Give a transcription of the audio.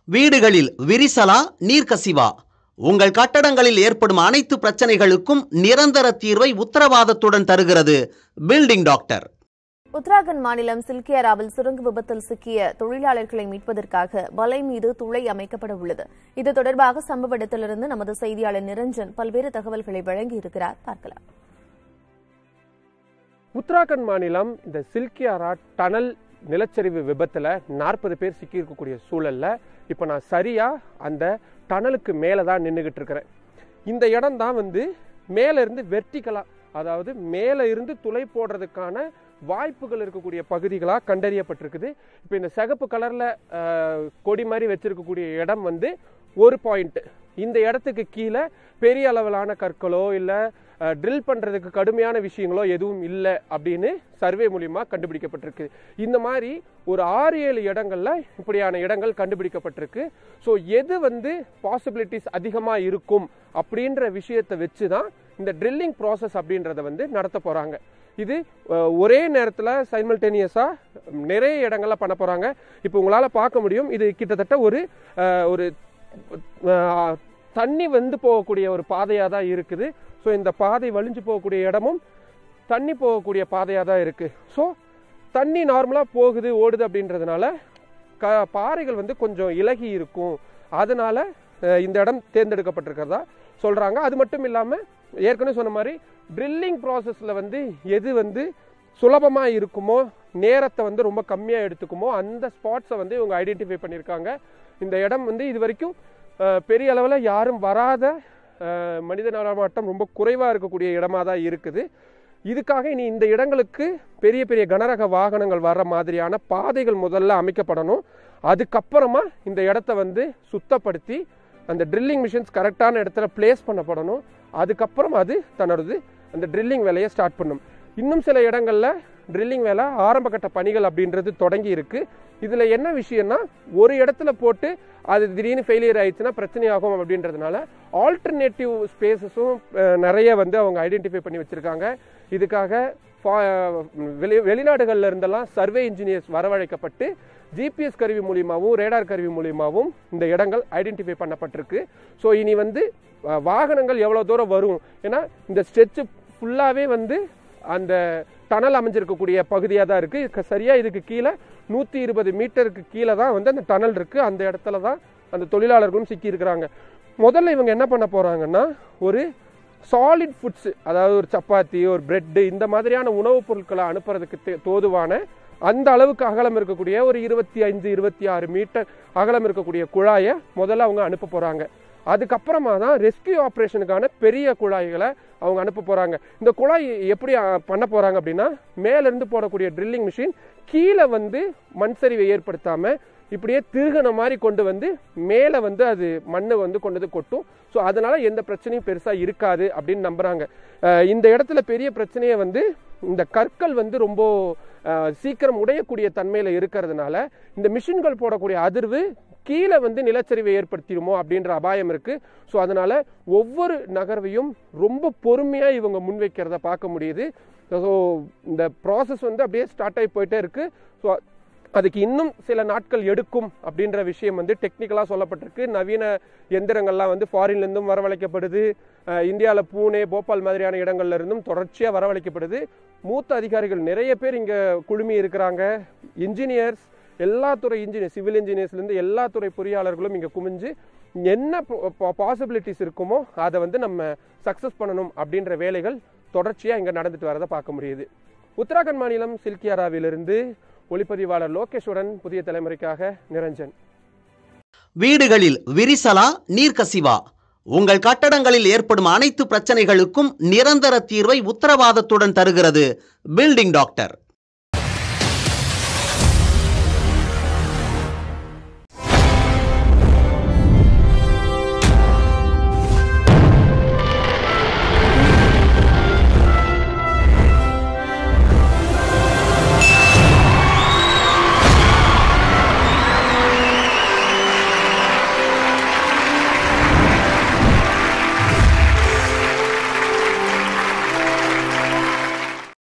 வீடுகளில் விரிசலா நீர்க்கசிவா உங்கள் கட்டடங்களில் ஏற்படும் அனைத்து பிரச்சனைகளுக்கும் நிரந்தர தீர்வை உத்தரவாதத்துடன் தருகிறது பில்டிங் டாக்டர் உத்தராகண்ட் மாநிலம் சில்கியாராவில் சுரங்க விபத்தில் சிக்கிய தொழிலாளர்களை மீட்பதற்காக வலை மீது துளை அமைக்கப்பட உள்ளது இது தொடர்பாக சம்பவ இடத்திலிருந்து நமது செய்தியாளர் நிரஞ்சன் பல்வேறு தகவல்களை வழங்கியிருக்கிறார் பார்க்கலாம் உத்தராகண்ட் மாநிலம் இந்த சில்கியாரா டனல் நிலச்சரிவு விபத்தில் நாற்பது பேர் சிக்கியிருக்கக்கூடிய சூழல்ல இப்போ நான் சரியா அந்த டனலுக்கு மேலே தான் நின்றுகிட்டு இருக்கிறேன் இந்த இடம் தான் வந்து மேலே இருந்து வெர்டிகலா அதாவது மேலே இருந்து துளை போடுறதுக்கான வாய்ப்புகள் இருக்கக்கூடிய பகுதிகளாக கண்டறியப்பட்டிருக்குது இப்போ இந்த சிகப்பு கலரில் கொடி மாதிரி வச்சிருக்கக்கூடிய இடம் வந்து ஒரு பாயிண்ட் இந்த இடத்துக்கு கீழே பெரிய அளவிலான கற்களோ இல்லை ட்ரில் பண்ணுறதுக்கு கடுமையான விஷயங்களோ எதுவும் இல்லை அப்படின்னு சர்வே மூலிமா கண்டுபிடிக்கப்பட்டிருக்கு இந்த மாதிரி ஒரு ஆறு ஏழு இடங்கள்ல இப்படியான இடங்கள் கண்டுபிடிக்கப்பட்டிருக்கு ஸோ எது வந்து பாசிபிலிட்டிஸ் அதிகமாக இருக்கும் அப்படின்ற விஷயத்தை வச்சு தான் இந்த ட்ரில்லிங் ப்ராசஸ் அப்படின்றத வந்து நடத்த போகிறாங்க இது அஹ், ஒரே நேரத்தில் சைமல்டேனியஸாக நிறைய இடங்கள்ல பண்ண போகிறாங்க இப்போ உங்களால் பார்க்க முடியும் இது கிட்டத்தட்ட ஒரு அஹ், ஒரு அஹ், தண்ணி வந்து போகக்கூடிய ஒரு பாதையாக தான் இருக்குது ஸோ இந்த பாதை வழிஞ்சு போகக்கூடிய இடமும் தண்ணி போகக்கூடிய பாதையாக தான் இருக்குது ஸோ தண்ணி நார்மலாக போகுது ஓடுது அப்படின்றதுனால க பாறைகள் வந்து கொஞ்சம் இலகி இருக்கும் அதனால அஹ், இந்த இடம் தேர்ந்தெடுக்கப்பட்டிருக்கிறதா சொல்கிறாங்க அது மட்டும் இல்லாமல் ஏற்கனவே சொன்ன மாதிரி ட்ரில்லிங் ப்ராசஸில் வந்து எது வந்து சுலபமாக இருக்குமோ நேரத்தை வந்து ரொம்ப கம்மியாக எடுத்துக்குமோ அந்த ஸ்பாட்ஸை வந்து இவங்க ஐடென்டிஃபை பண்ணியிருக்காங்க இந்த இடம் வந்து இது வரைக்கும் அஹ், பெரிய அளவில் யாரும் வராத அஹ், மனித நடமாட்டம் ரொம்ப குறைவாக இருக்கக்கூடிய இடமா தான் இருக்குது இதுக்காக இனி இந்த இடங்களுக்கு பெரிய பெரிய கனரக வாகனங்கள் வர்ற மாதிரியான பாதைகள் முதல்ல அமைக்கப்படணும் அதுக்கப்புறமா இந்த இடத்த வந்து சுத்தப்படுத்தி அந்த ட்ரில்லிங் மிஷின்ஸ் கரெக்டான இடத்துல பிளேஸ் பண்ணப்படணும் அதுக்கப்புறம் அது தன்னோடது அந்த ட்ரில்லிங் வேலையை ஸ்டார்ட் பண்ணும் இன்னும் சில இடங்கள்ல ட்ரில்லிங் வேலை ஆரம்ப கட்ட பணிகள் அப்படின்றது தொடங்கி இருக்கு இதுல என்ன விஷயம்னா ஒரு இடத்துல போட்டு அது திடீர்னு ஃபெயிலியர் ஆயிடுச்சுன்னா பிரச்சனையாகும் அப்படின்றதுனால ஆல்டர்னேட்டிவ் ஸ்பேசஸும் நிறைய வந்து அவங்க ஐடென்டிஃபை பண்ணி வச்சிருக்காங்க இதுக்காக ஃபா- வெளி வெளிநாடுகள்ல இருந்தெல்லாம் சர்வே இன்ஜினியர்ஸ் வரவழைக்கப்பட்டு ஜிபிஎஸ் கருவி மூலியமாகவும் ரேடார் கருவி மூலியமாகவும் இந்த இடங்கள் ஐடென்டிஃபை பண்ணப்பட்டிருக்கு ஸோ இனி வந்து அஹ், வாகனங்கள் எவ்வளோ தூரம் வரும் ஏன்னா இந்த ஸ்ட்ரெச்சு ஃபுல்லாகவே வந்து அந்த டனல் அமைஞ்சிருக்கக்கூடிய பகுதியாக தான் இருக்குது சரியாக இதுக்கு கீழே நூற்றி இருபது மீட்டருக்கு கீழே தான் வந்து அந்த டனல் இருக்குது அந்த இடத்துல தான் அந்த தொழிலாளர்களும் சிக்கி இருக்கிறாங்க முதல்ல இவங்க என்ன பண்ண போகிறாங்கன்னா ஒரு சாலிட் ஃபுட்ஸ் அதாவது ஒரு சப்பாத்தி ஒரு பிரெட்டு இந்த மாதிரியான உணவுப் பொருட்களை அனுப்புறதுக்கு தே- தோதுவான அந்த அளவுக்கு அகலம் இருக்கக்கூடிய ஒரு இருபத்தி ஐந்து இருபத்தி ஆறு மீட்டர் அகலம் இருக்கக்கூடிய குழாயை முதல்ல அவங்க அனுப்ப போகிறாங்க அதுக்கப்புறமா தான் ரெஸ்கியூ ஆப்ரேஷனுக்கான பெரிய குழாய்களை அவங்க அனுப்ப போகிறாங்க இந்த குழாய் எப்படி அஹ், பண்ண போகிறாங்க அப்படின்னா மேலேருந்து போடக்கூடிய ட்ரில்லிங் மிஷின் கீழே வந்து மண் சரிவை ஏற்படுத்தாமல் இப்படியே திருகன மாதிரி கொண்டு வந்து மேலே வந்து அது மண்ணை வந்து கொண்டு வந்து கொட்டும் ஸோ அதனால எந்த பிரச்சனையும் பெருசாக இருக்காது அப்படின்னு நம்புறாங்க அஹ் இந்த இடத்துல பெரிய பிரச்சனையே வந்து இந்த கற்கள் வந்து ரொம்ப அஹ், சீக்கிரம் உடையக்கூடிய தன்மையில் இருக்கிறதுனால இந்த மிஷின்கள் போடக்கூடிய அதிர்வு கீழே வந்து நிலச்சரிவை ஏற்படுத்திடுமோ அப்படின்ற அபாயம் இருக்கு ஸோ அதனால ஒவ்வொரு நகர்வையும் ரொம்ப பொறுமையாக இவங்க முன்வைக்கிறத பார்க்க முடியுது ஸோ இந்த ப்ராசஸ் வந்து அப்படியே ஸ்டார்ட் ஆகி போயிட்டே இருக்கு ஸோ அதுக்கு இன்னும் சில நாட்கள் எடுக்கும் அப்படின்ற விஷயம் வந்து டெக்னிக்கலாக சொல்லப்பட்டிருக்கு நவீன எந்திரங்கள்லாம் வந்து ஃபாரின்லேருந்தும் வரவழைக்கப்படுது இந்தியாவில் பூனே போபால் மாதிரியான இடங்கள்ல இருந்தும் தொடர்ச்சியாக வரவழைக்கப்படுது மூத்த அதிகாரிகள் நிறைய பேர் இங்கே குழுமி இருக்கிறாங்க இன்ஜினியர்ஸ் எல்லா துறை இன்ஜினியர் சிவில் இன்ஜினியர்ஸ்லேருந்து எல்லா துறை பொறியாளர்களும் இங்கே குமிஞ்சு என்ன பாசிபிலிட்டிஸ் இருக்குமோ அதை வந்து நம்ம சக்ஸஸ் பண்ணணும் அப்படின்ற வேலைகள் தொடர்ச்சியாக இங்கே நடந்துட்டு வரதை பார்க்க முடியுது உத்தராகண்ட் மாநிலம் சில்கியாராவிலிருந்து ஒளிப்பதிவாளர் லோகேஸ்வரன் புதிய தலைமுறைக்காக நிரஞ்சன் வீடுகளில் விரிசலா நீர்க்கசிவா உங்கள் கட்டடங்களில் ஏற்படும் அனைத்து பிரச்சனைகளுக்கும் நிரந்தர தீர்வை உத்தரவாதத்துடன் தருகிறது பில்டிங் டாக்டர்